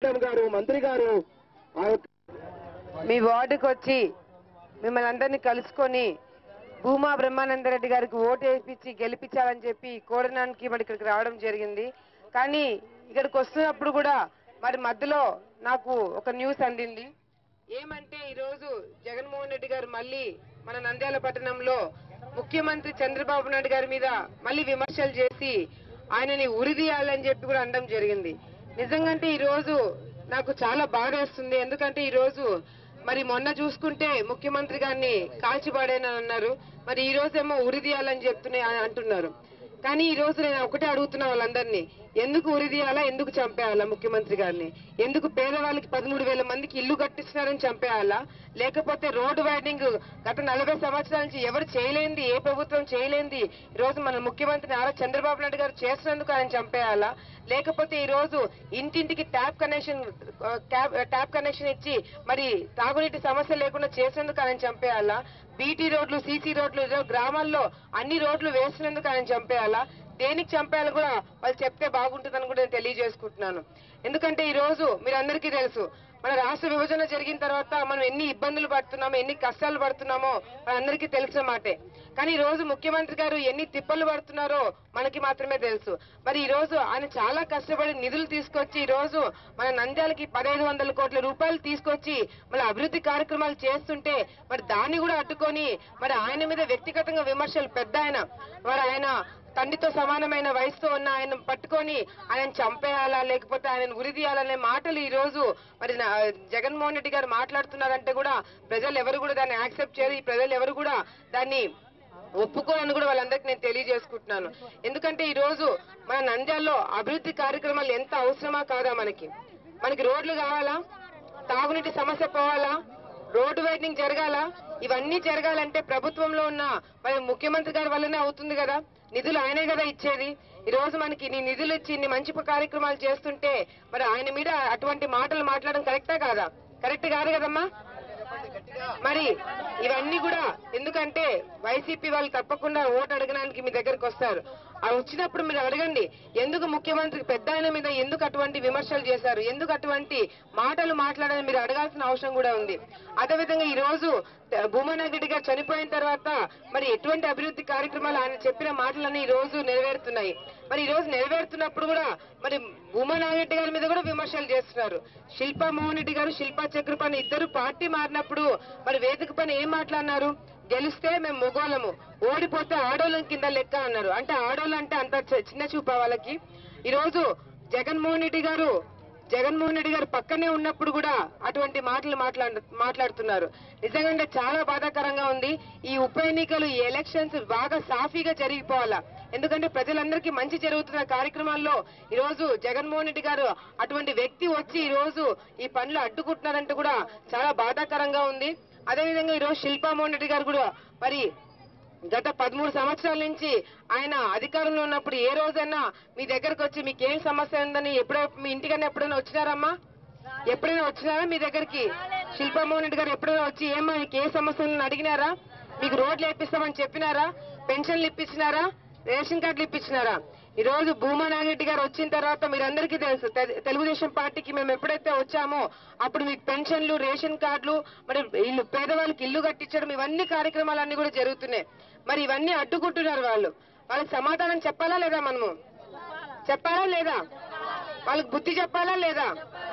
madam గారు మంత్రి గారు ఆ యొక్క మీ వార్డుకి వచ్చి మిమ్మల్ని అందరినీ కలుసుకొని భూమా బ్రహ్మానందరెడ్డి గారికి ఓటు వేయించి గెలిపించాలని చెప్పి కోరడానికి మరి ఇక్కడికి రావడం జరిగింది కానీ ఇక్కడికి వస్తున్నప్పుడు కూడా మరి మధ్యలో నాకు ఒక న్యూస్ అందింది ఏమంటే ఈరోజు జగన్మోహన్ రెడ్డి గారు మళ్ళీ మన నంద్యాల పట్టణంలో ముఖ్యమంత్రి చంద్రబాబు నాయుడు గారి మీద మళ్ళీ విమర్శలు చేసి ఆయనని ఉరిదీయాలని చెప్పి కూడా అనడం జరిగింది నిజంగా ఈ రోజు నాకు చాలా బాధ వేస్తుంది ఎందుకంటే ఈ రోజు మరి మొన్న చూసుకుంటే ముఖ్యమంత్రి గారిని కాల్చిపాడేనని అన్నారు మరి ఈ రోజేమో ఉరిదీయాలని చెప్తున్నా అంటున్నారు కానీ ఈ రోజు నేను ఒకటే అడుగుతున్నా వాళ్ళందరినీ ఎందుకు ఉరిదీయాలా ఎందుకు చంపేయాలా ముఖ్యమంత్రి గారిని ఎందుకు పేదవాళ్ళకి పదమూడు వేల మందికి ఇల్లు కట్టిస్తున్నారని చంపేయాలా లేకపోతే రోడ్డు వైడింగ్ గత నలభై సంవత్సరాల నుంచి ఎవరు చేయలేంది ఏ ప్రభుత్వం చేయలేంది ఈ రోజు మన ముఖ్యమంత్రి నారా చంద్రబాబు నాయుడు గారు చేస్తున్నందుకు ఆయన చంపేయాలా లేకపోతే ఈ రోజు ఇంటింటికి ట్యాప్ కనెక్షన్ ఆ, ట్యాప్ ట్యాప్ కనెక్షన్ ఇచ్చి మరి తాగునీటి సమస్య లేకుండా చేసేందుకు ఆయన చంపేయాలా బీటీ రోడ్లు సీసీ రోడ్లు ఈరోజు గ్రామాల్లో అన్ని రోడ్లు వేసినందుకు ఆయన చంపేయాలా దేనికి చంపేయాలి కూడా వాళ్ళు చెప్తే బాగుంటుందని కూడా నేను తెలియజేసుకుంటున్నాను ఎందుకంటే ఈ రోజు మీరందరికీ తెలుసు మన రాష్ట్ర విభజన జరిగిన తర్వాత మనం ఎన్ని ఇబ్బందులు పడుతున్నామో ఎన్ని కష్టాలు పడుతున్నామో మనందరికీ తెలిసిన మాటే కానీ ఈ రోజు ముఖ్యమంత్రి గారు ఎన్ని తిప్పలు పడుతున్నారో మనకి మాత్రమే తెలుసు మరి ఈ రోజు ఆయన చాలా కష్టపడి నిధులు తీసుకొచ్చి ఈ రోజు మన నంద్యాలకి పదహైదు వందల కోట్ల రూపాయలు తీసుకొచ్చి మళ్ళీ అభివృద్ధి కార్యక్రమాలు చేస్తుంటే మరి దాన్ని కూడా అడ్డుకొని మరి ఆయన మీద వ్యక్తిగతంగా విమర్శలు పెద్ద ఆయన మరి ఆయన తండ్రితో సమానమైన వయసుతో ఉన్న ఆయన పట్టుకొని ఆయన చంపేయాలా లేకపోతే ఆయన ఉరిదీయాలనే మాటలు ఈ రోజు మరి నా- జగన్మోహన్ రెడ్డి గారు మాట్లాడుతున్నారంటే కూడా ప్రజలు ఎవరు కూడా దాన్ని యాక్సెప్ట్ చేయరు ఈ ప్రజలు ఎవరు కూడా దాన్ని ఒప్పుకోవాలని కూడా వాళ్ళందరికీ నేను తెలియజేసుకుంటున్నాను ఎందుకంటే ఈ రోజు మన నంద్యాలలో అభివృద్ధి కార్యక్రమాలు ఎంత అవసరమా కాదా మనకి మనకి రోడ్లు కావాలా తాగునీటి సమస్య పోవాలా రోడ్డు వైడనింగ్ జరగాల ఇవన్నీ జరగాలంటే ప్రభుత్వంలో ఉన్న మరి ముఖ్యమంత్రి గారి వల్లనే అవుతుంది కదా నిధులు ఆయనే కదా ఇచ్చేది ఈ రోజు మనకి ఇన్ని నిధులు ఇచ్చి ఇన్ని మంచి కార్యక్రమాలు చేస్తుంటే మరి ఆయన మీద అటువంటి మాటలు మాట్లాడడం కరెక్టా కాదా కరెక్ట్ కాదు కదమ్మా మరి ఇవన్నీ కూడా ఎందుకంటే వైసీపీ వాళ్ళు తప్పకుండా ఓటు అడగడానికి మీ దగ్గరకు వస్తారు ఆ వచ్చినప్పుడు మీరు అడగండి ఎందుకు ముఖ్యమంత్రి పెద్ద ఆయన మీద ఎందుకు అటువంటి విమర్శలు చేశారు ఎందుకు అటువంటి మాటలు మాట్లాడాలని మీరు అడగాల్సిన అవసరం కూడా ఉంది అదేవిధంగా ఈ రోజు భూమానారెడ్డి గారు చనిపోయిన తర్వాత మరి ఎటువంటి అభివృద్ధి కార్యక్రమాలు ఆయన చెప్పిన మాటలన్నీ ఈ రోజు నెరవేరుతున్నాయి మరి ఈ రోజు నెరవేరుతున్నప్పుడు కూడా మరి భూమానారెడ్డి గారి మీద కూడా విమర్శలు చేస్తున్నారు శిల్పా మోహన్ రెడ్డి గారు శిల్పా చక్రపాణి ఇద్దరు పార్టీ మారినప్పుడు మరి వేదిక పైన ఏం మాట్లాడినారు గెలిస్తే మేము మొగోళ్ళము ఓడిపోతే ఆడోళ్ళం కింద లెక్క అన్నారు అంటే ఆడోళ్ళు అంటే అంత చి- చిన్న చూపా వాళ్ళకి ఈ రోజు జగన్మోహన్ రెడ్డి గారు జగన్మోహన్ రెడ్డి గారు పక్కనే ఉన్నప్పుడు కూడా అటువంటి మాటలు మాట్లాడు మాట్లాడుతున్నారు నిజంగా చాలా బాధాకరంగా ఉంది ఈ ఉప ఎన్నికలు ఈ ఎలక్షన్స్ బాగా సాఫీగా జరిగిపోవాలా ఎందుకంటే ప్రజలందరికీ మంచి జరుగుతున్న కార్యక్రమాల్లో ఈ రోజు జగన్మోహన్ రెడ్డి గారు అటువంటి వ్యక్తి వచ్చి ఈ రోజు ఈ పనులు అడ్డుకుంటున్నారంటే కూడా చాలా బాధాకరంగా ఉంది అదేవిధంగా ఈ రోజు శిల్పామోహన్ రెడ్డి గారు కూడా మరి గత పదమూడు సంవత్సరాల నుంచి ఆయన అధికారంలో ఉన్నప్పుడు ఏ రోజైనా మీ దగ్గరకు వచ్చి మీకు ఏం సమస్య ఉందని ఎప్పుడో మీ ఇంటికన్నా ఎప్పుడైనా వచ్చినారమ్మా ఎప్పుడైనా వచ్చినారా మీ దగ్గరికి శిల్పామోహన్ రెడ్డి గారు ఎప్పుడైనా వచ్చి ఏమ్మా మీకు ఏ సమస్య ఉందని అడిగినారా మీకు రోడ్లు వేపిస్తామని చెప్పినారా పెన్షన్లు ఇప్పించినారా రేషన్ కార్డులు ఇప్పించినారా ఈ రోజు భూమా నాగిరెడ్డి గారు వచ్చిన తర్వాత మీరందరికీ తెలుసు తె- తెలుగుదేశం పార్టీకి మేము ఎప్పుడైతే వచ్చామో అప్పుడు మీకు పెన్షన్లు రేషన్ కార్డులు మరి ఇల్లు పేదవాళ్ళకి ఇల్లు కట్టించడం ఇవన్నీ కార్యక్రమాలన్నీ కూడా జరుగుతున్నాయి మరి ఇవన్నీ అడ్డుకుంటున్నారు వాళ్ళు వాళ్ళకి సమాధానం చెప్పాలా లేదా మనము చెప్పాలా లేదా వాళ్ళకి బుద్ధి చెప్పాలా లేదా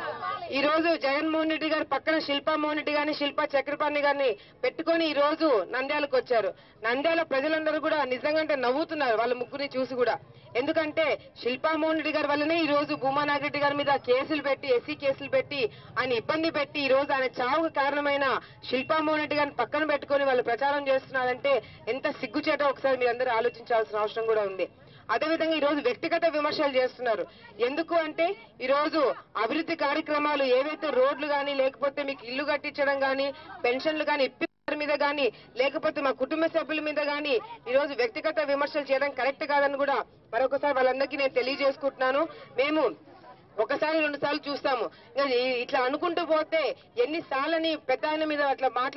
ఈ రోజు జగన్మోహన్ రెడ్డి గారు పక్కన శిల్పా మోహన్ రెడ్డి గారిని శిల్పా చక్రపాణి గారిని పెట్టుకొని ఈ రోజు నంద్యాలకు వచ్చారు నంద్యాల ప్రజలందరూ కూడా నిజంగా అంటే నవ్వుతున్నారు వాళ్ళ ముగ్గురిని చూసి కూడా ఎందుకంటే శిల్పా మోహన్ రెడ్డి గారి వల్లనే ఈ రోజు భూమా నాగిరెడ్డి గారి మీద కేసులు పెట్టి ఎస్సీ కేసులు పెట్టి ఆయన ఇబ్బంది పెట్టి ఈ రోజు ఆయన చావుకు కారణమైన శిల్పా మోహన్ రెడ్డి గారిని పక్కన పెట్టుకొని వాళ్ళు ప్రచారం చేస్తున్నారంటే ఎంత సిగ్గుచేటో ఒకసారి మీరందరూ ఆలోచించాల్సిన అవసరం కూడా ఉంది అదేవిధంగా ఈ రోజు వ్యక్తిగత విమర్శలు చేస్తున్నారు ఎందుకు అంటే ఈ రోజు అభివృద్ధి కార్యక్రమాలు ఏవైతే రోడ్లు గాని లేకపోతే మీకు ఇల్లు కట్టించడం గాని పెన్షన్లు గాని ఇప్పి వారి మీద గాని లేకపోతే మా కుటుంబ సభ్యుల మీద గాని ఈ రోజు వ్యక్తిగత విమర్శలు చేయడం కరెక్ట్ కాదని కూడా మరొకసారి వాళ్ళందరికీ నేను తెలియజేసుకుంటున్నాను మేము ఒకసారి రెండు సార్లు చూస్తాము ఇంకా ఈ- ఇట్లా అనుకుంటూ పోతే ఎన్ని సార్లని పెద్ద ఆయన మీద అట్లా మాటలు మాట్లాడ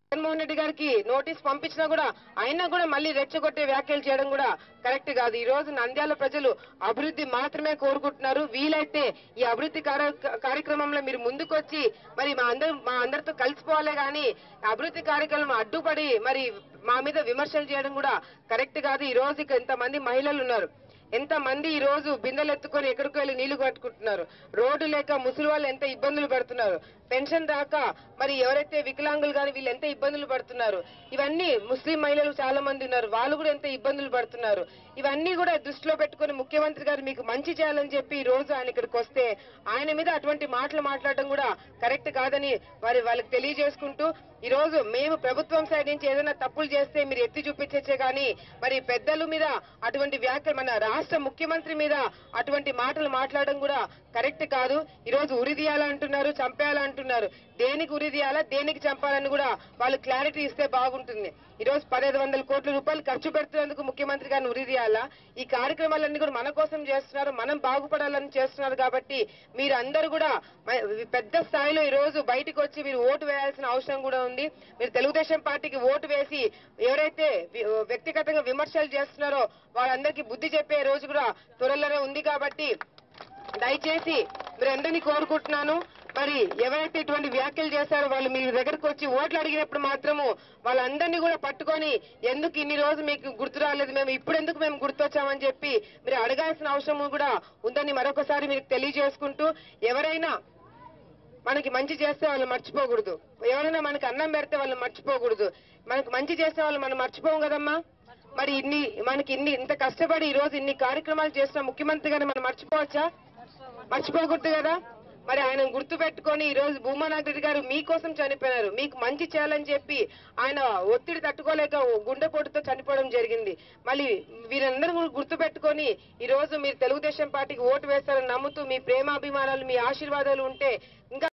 జగన్మోహన్ రెడ్డి గారికి నోటీస్ పంపించినా కూడా అయినా కూడా మళ్ళీ రెచ్చగొట్టే వ్యాఖ్యలు చేయడం కూడా కరెక్ట్ కాదు ఈ రోజు నంద్యాల ప్రజలు అభివృద్ధి మాత్రమే కోరుకుంటున్నారు వీలైతే ఈ అభివృద్ధి కార్య- కార్యక్రమంలో మీరు ముందుకొచ్చి మరి మా అందరు మా అందరితో కలిసిపోవాలే గాని అభివృద్ధి కార్యక్రమం అడ్డుపడి మరి మా మీద విమర్శలు చేయడం కూడా కరెక్ట్ కాదు ఈ రోజు ఇక్కడ ఎంతమంది మహిళలు ఉన్నారు ఎంత మంది ఈ రోజు బిందెలు ఎత్తుకొని ఎక్కడికి వెళ్ళి నీళ్లు కట్టుకుంటున్నారు రోడ్డు లేక ముసలి వాళ్ళు ఎంత ఇబ్బందులు పడుతున్నారు పెన్షన్ రాక మరి ఎవరైతే వికలాంగులు కానీ వీళ్ళు ఎంత ఇబ్బందులు పడుతున్నారు ఇవన్నీ ముస్లిం మహిళలు చాలా మంది ఉన్నారు వాళ్ళు కూడా ఎంత ఇబ్బందులు పడుతున్నారు ఇవన్నీ కూడా దృష్టిలో పెట్టుకొని ముఖ్యమంత్రి గారు మీకు మంచి చేయాలని చెప్పి ఈ రోజు ఆయన ఇక్కడికి వస్తే ఆయన మీద అటువంటి మాటలు మాట్లాడడం కూడా కరెక్ట్ కాదని వారి వాళ్ళకి తెలియజేసుకుంటూ ఈ రోజు మేము ప్రభుత్వం సైడ్ నుంచి ఏదైనా తప్పులు చేస్తే మీరు ఎత్తి చూపించచ్చే కానీ మరి పెద్దల మీద అటువంటి వ్యాఖ్యలు మన రాష్ట్ర ముఖ్యమంత్రి మీద అటువంటి మాటలు మాట్లాడడం కూడా కరెక్ట్ కాదు ఈ రోజు ఉరి తీయాలంటున్నారు చంపేయాలంటున్నారు దేనికి ఉరి తీయాలా దేనికి చంపాలని కూడా వాళ్ళు క్లారిటీ ఇస్తే బాగుంటుంది ఈ రోజు పదహైదు వందల కోట్ల రూపాయలు ఖర్చు పెడుతున్నందుకు ముఖ్యమంత్రి గారిని ఉరి తీయాలా ఈ కార్యక్రమాలన్నీ కూడా మన కోసం చేస్తున్నారు మనం బాగుపడాలని చేస్తున్నారు కాబట్టి మీరు అందరూ కూడా మ- పెద్ద స్థాయిలో ఈ రోజు బయటకు వచ్చి మీరు ఓటు వేయాల్సిన అవసరం కూడా ఉంది మీరు తెలుగుదేశం పార్టీకి ఓటు వేసి ఎవరైతే వి- వ్యక్తిగతంగా విమర్శలు చేస్తున్నారో వాళ్ళందరికీ బుద్ధి చెప్పే రోజు కూడా త్వరలోనే ఉంది కాబట్టి దయచేసి మీరందరినీ కోరుకుంటున్నాను మరి ఎవరైతే ఇటువంటి వ్యాఖ్యలు చేస్తారో వాళ్ళు మీ దగ్గరకు వచ్చి ఓట్లు అడిగినప్పుడు మాత్రము వాళ్ళందరినీ కూడా పట్టుకొని ఎందుకు ఇన్ని రోజు మీకు గుర్తు రాలేదు మేము ఇప్పుడు ఎందుకు మేము గుర్తొచ్చామని చెప్పి మీరు అడగాల్సిన అవసరం కూడా ఉందని మరొకసారి మీకు తెలియజేసుకుంటూ ఎవరైనా మనకి మంచి చేస్తే వాళ్ళు మర్చిపోకూడదు ఎవరైనా మనకి అన్నం పెడితే వాళ్ళు మర్చిపోకూడదు మనకి మంచి చేస్తే వాళ్ళు మనం మర్చిపోం కదమ్మా మరి ఇన్ని మనకి ఇన్ని ఇంత కష్టపడి ఈ రోజు ఇన్ని కార్యక్రమాలు చేస్తున్న ముఖ్యమంత్రి గారిని మనం మర్చిపోవచ్చా మర్చిపోకూడదు కదా మరి ఆయన గుర్తు పెట్టుకొని ఈ రోజు భూమానాథ్ రెడ్డి గారు మీకోసం చనిపోయినారు మీకు మంచి చేయాలని చెప్పి ఆయన ఒత్తిడి తట్టుకోలేక గుండెపోటుతో చనిపోవడం జరిగింది మళ్ళీ వీరందరూ కూడా గుర్తు పెట్టుకొని ఈ రోజు మీరు తెలుగుదేశం పార్టీకి ఓటు వేస్తారని నమ్ముతూ మీ ప్రేమాభిమానాలు మీ ఆశీర్వాదాలు ఉంటే ఇంకా